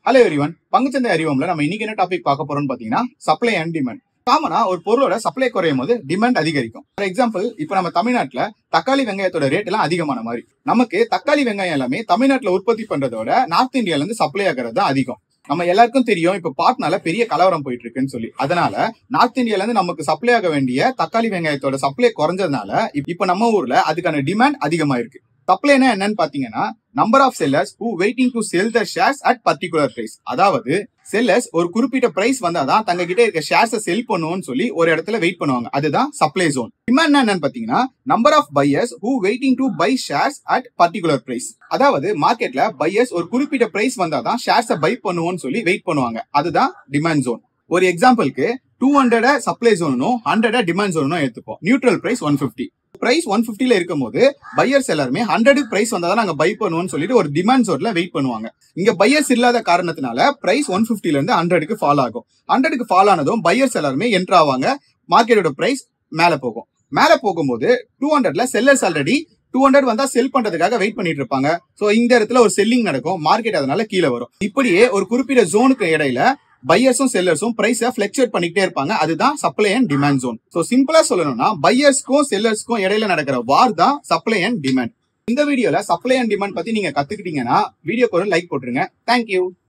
hello everyone பங்குச்சந்தை அறிவோம்ல நம்ம இன்னைக்கு என்ன டாபிக் பார்க்க போறோம்னு பாத்தீங்கன்னா சப்ளை அண்ட் டிமாண்ட் காமனா ஒரு பொருளோட சப்ளை குறையும் போது டிமாண்ட் அதிகரிக்கும் ஃபார் எக்ஸாம்பிள் இப்போ நம்ம தமிழ்நாட்டுல தக்காளி வெங்காயத்தோட ரேட் எல்லாம் அதிகமான மாதிரி நமக்கு தக்காளி வெங்காயம் எல்லாமே தமிழ்நாட்டுல உற்பத்தி பண்றதோட நார்த் இந்தியால இருந்து சப்ளை ஆகிறது தான் அதிகம் நம்ம எல்லாருக்கும் தெரியும் இப்ப பாட்னால பெரிய கலவரம் போயிட்டு இருக்குன்னு சொல்லி அதனால நார்த் இந்தியால இருந்து நமக்கு சப்ளை ஆக வேண்டிய தக்காளி வெங்காயத்தோட சப்ளை குறைஞ்சதுனால இப்ப- இப்ப நம்ம ஊர்ல அதுக்கான டிமாண்ட் அதிகமா இருக்கு சப்ளைனா என்னன்னு பாத்தீங்கன்னா number of sellers who waiting to sell the shares at particular price அதாவது செல்லர்ஸ் ஒரு குறிப்பிட்ட பிரைஸ் வந்தாதான் தங்க கிட்ட இருக்க ஷேர்ஸை செல் பண்ணுவோம்னு சொல்லி ஒரு இடத்துல வெயிட் பண்ணுவாங்க அதுதான் சப்ளை ஜோன் டிமாண்ட் என்னன்னு பாத்தீங்கன்னா number of buyers who waiting to buy shares at particular price அதாவது மார்க்கெட்ல பையர்ஸ் ஒரு குறிப்பிட்ட பிரைஸ் வந்தாதான் ஷேர்ஸை பை பண்ணுவோம்னு சொல்லி வெயிட் பண்ணுவாங்க அதுதான் டிமாண்ட் ஜோன் ஒரு எக்ஸாம்பிளுக்கு டூ ஹண்ட்ரட் சப்ளை ஜோனும் ஹண்ட்ரட் டிமாண்ட் ஜோனும் எடுத்துப்போம் neutral price one fifty price one பிப்டில இருக்கும்போது பையர்ஸ் எல்லாருமே ஹண்ட்ரட் பிரைஸ் வந்தாதான் நாங்க பை பண்ணுவோம்னு சொல்லிட்டு ஒரு டிமாண்ட் ஜோன்ல வெயிட் பண்ணுவாங்க இங்க பையர்ஸ் இல்லாத காரணத்தினால பிரைஸ் ஒன் பிப்டில இருந்து ஹண்ட்ரடுக்கு ஃபால் ஆகும் ஹண்ட்ரடுக்கு ஃபால் ஆனதும் பையர்ஸ் எல்லாருமே என்ட்ரு ஆவாங்க மார்க்கெட்டோட பிரைஸ் மேல போகும் மேல போகும்போது டூ ஹண்ட்ரட்ல செல்லர்ஸ் ஆல்ரெடி டூ ஹண்ட்ரட் வந்தா செல் பண்றதுக்காக வெயிட் பண்ணிட்டு இருப்பாங்க சோ இந்த இடத்துல ஒரு செல்லிங் நடக்கும் மார்க்கெட் அதனால கீழே வரும் இப்படியே ஒரு குறிப்பிட்ட ஜோனுக்கு இடையில பையர்ஸும் செல்லர்ஸும் பிரைஸை ஃபிளக்சுவேட் பண்ணிக்கிட்டே இருப்பாங்க அதுதான் supply and demand zone so சிம்பிளா சொல்லணும்னா பையர்ஸ்க்கும் செல்லர்ஸ்க்கும் இடையில நடக்கிற வார் தான் சப்ளை அண்ட் டிமாண்ட் இந்த வீடியோல சப்ளை அண்ட் டிமாண்ட் பத்தி நீங்க கத்துக்கிட்டீங்கன்னா வீடியோக்கு ஒரு லைக் போட்டுருங்க தேங்க்யூ